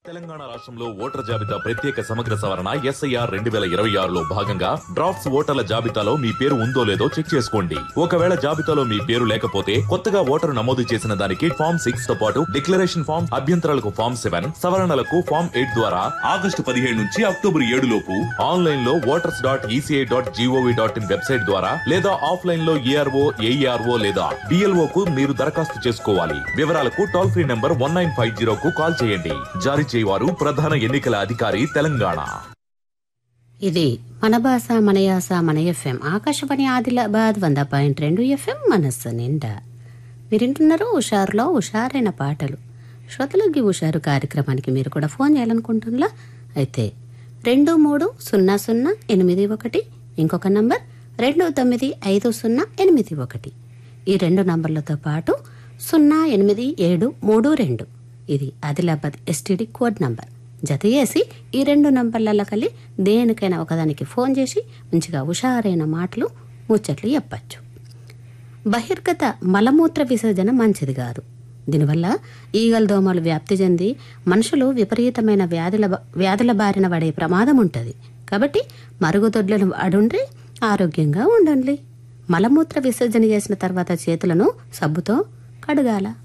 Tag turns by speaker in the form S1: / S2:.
S1: తెలంగాణ రాష్ట్రంలో ఓటర్ జాబితా ప్రత్యేక సమగ్ర సవరణ ఎస్ఐఆర్ రెండు వేల ఇరవై ఆరులో భాగంగా డ్రాఫ్ట్స్ ఓటర్ల జాబితాలో మీ పేరు ఉందో లేదో చెక్ చేసుకోండి ఒకవేళ జాబితాలో మీ పేరు లేకపోతే కొత్తగా ఓటరు నమోదు చేసిన దానికి ఫామ్ సిక్స్ తో పాటు డిక్లరేషన్ ఫామ్ అభ్యంతరాలకు ఫామ్ సెవెన్ సవరణలకు ఫామ్ ఎయిట్ ద్వారా ఆగస్టు పదిహేడు నుంచి అక్టోబర్ ఏడు లోపు ఆన్లైన్ లో voters dot ECI dot GOV dot in website ద్వారా లేదా ఆఫ్లైన్ లో ఏఆర్ఓ ఏఈఆర్ఓ లేదా డిఎల్ఓ కు మీరు దరఖాస్తు చేసుకోవాలి వివరాలకు toll free number one nine five zero కు కాల్ చేయండి జారీ చేయవారు ప్రధాన ఎన్నికల అధికారి తెలంగాణ
S2: ఇది మన భాష మన యాస మన ఎఫ్ఎం ఆకాశవాణి ఆదిలాబాద్ వంద పాయింట్ రెండు ఎఫ్ఎం మనస్సు నిండా మీరింటున్నారు హుషారులో హుషారైన పాటలు శ్రోతలకి హుషారు కార్యక్రమానికి మీరు కూడా ఫోన్ చేయాలనుకుంటున్నా అయితే రెండు మూడు సున్నా సున్నా ఎనిమిది ఒకటి ఇంకొక నంబర్ రెండు తొమ్మిది ఐదు సున్నా ఎనిమిది ఒకటి ఈ రెండు నంబర్లతో పాటు సున్నా ఎనిమిది ఏడు మూడు రెండు ఇది ఆదిలాబాద్ ఎస్టీడీ కోడ్ నంబర్ జత చేసి ఈ రెండు నంబర్లలో కలిసి దేనికైనా ఒకదానికి ఫోన్ చేసి మంచిగా హుషారైన మాటలు ముచ్చట్లు చెప్పచ్చు బహిర్గత మలమూత్ర విసర్జన మంచిది కాదు దీనివల్ల ఈగల దోమలు వ్యాప్తి చెంది మనుషులు విపరీతమైన వ్యాధుల బ- వ్యాధుల బారిన పడే ప్రమాదం ఉంటుంది కాబట్టి మరుగుదొడ్లను వాడుండ్రి ఆరోగ్యంగా ఉండండి మలమూత్ర విసర్జన చేసిన తర్వాత చేతులను సబ్బుతో కడగాల